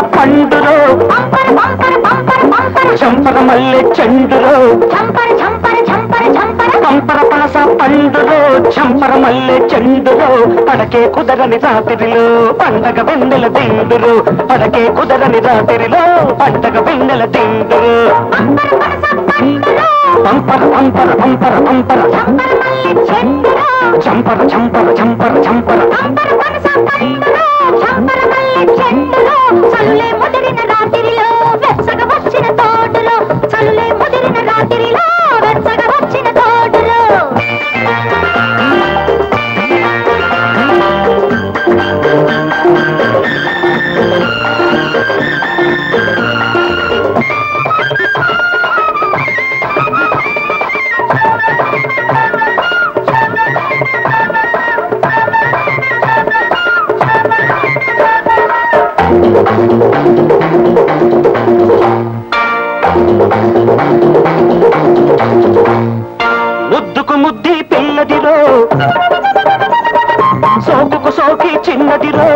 పండులో bumper bumper bumper bumper చంపర మల్లె చెండులో ఝంపర్ ఝంపర్ ఝంపర్ ఝంపర్ పంపర పనస పండులో చంపర మల్లె చెండులో పడకే కుదరని రాత్రిలో పండగ వెన్నెల దిండురు పడకే కుదరని రాత్రిలో పండగ వెన్నెల దిండురు బంపర్ పనస పండులో పంపర పంపర పంపర పంపర ఝంపర్ మల్లె చెండులో చంపర చంపర చంపర చంపర బంపర్ పనస పండులో ఝంపర్ మల్లె చెండులో చలులే ముదిరిన రాత్రిలో వెచ్చగా వచ్చిన తోటలో చలులే ముదిరిన రాత్రిలో వెచ్చగా వచ్చిన తోటలో ముద్దుకు ముద్ది పిల్లదిరో సోకుకు సోకి చిన్నదిరో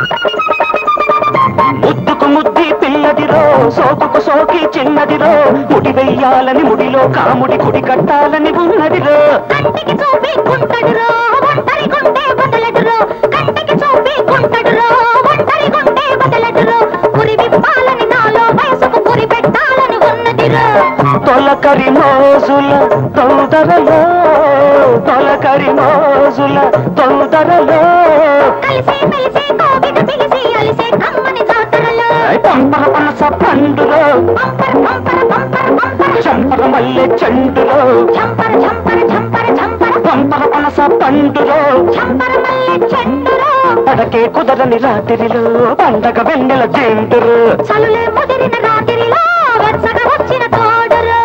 ముద్దుకు ముద్ది పిల్లదిరో సోకుకు సోకి చిన్నదిరో ముడి వెయ్యాలని ముడిలో కాముడి కుడి కట్టాలని ఉన్నదిరో కంటికి చూపి కుంటడురో ఒంటరి గుండె బదలడురో కంటికి చూపి కుంటడురో ఒంటరి గుండె బదలడురో పురి విప్పాలని నాలో వయసుకు పురి పెట్టాలని ఉన్నదిరో తొలకరి మోజుల తొందరలో తొలకరి మోజుల తొందరలో కలిసి మెలిసి కోగిట పిలిసి అలిసే కమ్మని జాతరలో పంపర పనస పండులో పంపర పంపర పంపర పంపర చంపర మల్లె చెండులో ఝంపర ఝంపర ఝంపర ఝంపర పంపర పనస పండులో ఝంపర మల్లె చెండులో పడకే కుదరని రాత్రిలో పండగ వెన్నెల జంటురు చలులే ముదిరిన రాత్రిలో వెచ్చగా వచ్చిన తోడులో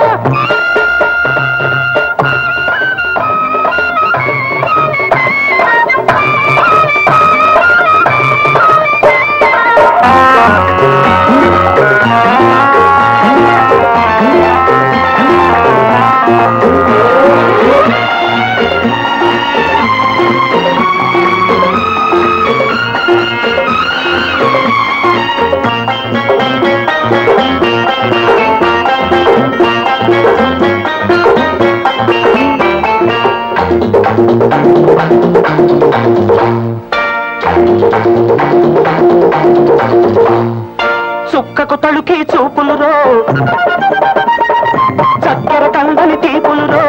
చుక్కకు తలుకి చూపులురో చక్కెర కందని తీపులురో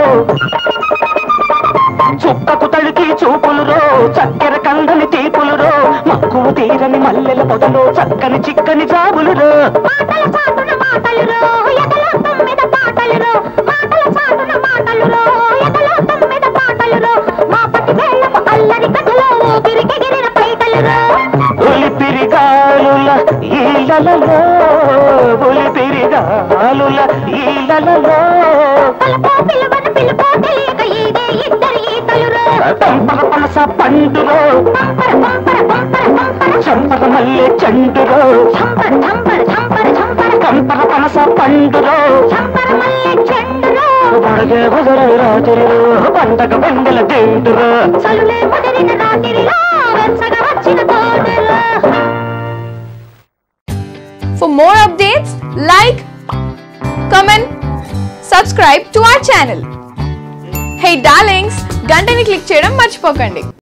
చుక్కకు తలుకి చూపులురో చక్కెర కందని తీపులురో మక్కువ తీరని మల్లెల పొదలో చక్కని చిక్కని జాబులురో మాటల చాటున మాటలురో ఎదలో తొమ్మిద పాటలురో మాటల చాటున మాటలురో ఎదలో తొమ్మిద పాటలురో మా పటి వేళ్ళము అల్లరి కథలో ఊపిరికెగిరిన పైటలురో ఉలిపిరిగాలుల ఈలలలో ఉలిపిరిగాలుల ఈలలలో పలుకో పిలువను పిలుపో తెలియక ఈదే ఇద్దరి ఈతలురో పంపర పనస పండురో పంపర పంపర పంపర పంపర చంపర మల్లె చెండురో ఝంపర ఝంపర ఝంపర ఝంపర పంపర పనస పండురో ఝంపర మల్లె చెండురో పడగే కుదరని రాత్రిలో పండగ వెన్నెల జంటురో చలులే ముదిరిన రాత్రిలో వెచ్చగా వచ్చిన తోడులో For more updates, like, comment, subscribe to our channel. Hey darlings, గంటని click చేయడం మర్చిపోకండి